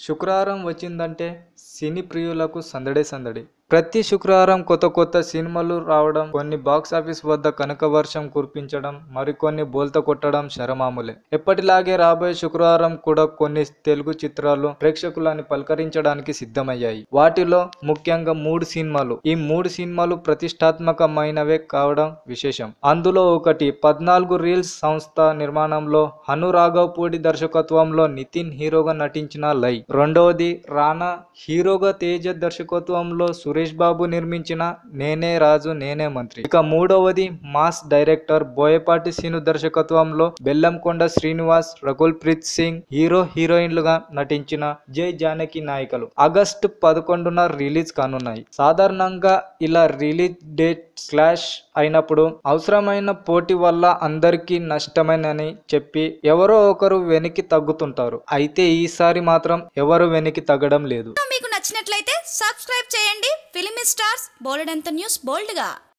శుక్రవారం వచ్చిందంటే సినీ ప్రియులకు సందడే సందడి ప్రతి శుక్రవారం కొత్త కొత్త సినిమాలు రావడం కొన్ని బాక్స్ ఆఫీస్ వద్ద కనక వర్షం కురిపించడం మరికొన్ని బోల్త కొట్టడం శరమాములే ఎప్పటిలాగే రాబోయే శుక్రవారం కూడా కొన్ని తెలుగు చిత్రాలు ప్రేక్షకులని పలకరించడానికి సిద్ధమయ్యాయి వాటిలో ముఖ్యంగా మూడు సినిమాలు ఈ మూడు సినిమాలు ప్రతిష్టాత్మకమైనవే కావడం విశేషం అందులో ఒకటి పద్నాలుగు రీల్స్ సంస్థ నిర్మాణంలో హను రాఘవపూడి దర్శకత్వంలో నితిన్ హీరోగా నటించిన లై రెండవది రానా హీరోగా తేజ దర్శకత్వంలో సురేష్ బాబు నిర్మించిన నేనే రాజు నేనే మంత్రి ఇక మూడవది మాస్ డైరెక్టర్ బోయపాటి సీను దర్శకత్వంలో బెల్లంకొండ శ్రీనివాస్ రకుల్ ప్రీత్ సింగ్ హీరో హీరోయిన్లుగా నటించిన జై జానకి నాయకులు ఆగస్టు పదకొండున రిలీజ్ కానున్నాయి సాధారణంగా ఇలా రిలీజ్ డేట్ స్లాష్ అయినప్పుడు అవసరమైన పోటీ వల్ల అందరికీ నష్టమేనని చెప్పి ఎవరో ఒకరు వెనక్కి తగ్గుతుంటారు అయితే ఈసారి మాత్రం ఎవరు వెనక్కి తగ్గడం లేదు మీకు నచ్చినట్లయితే సబ్స్క్రైబ్ చేయండి ఫిలిమి స్టార్స్ బోలెడంత న్యూస్ బోల్డ్గా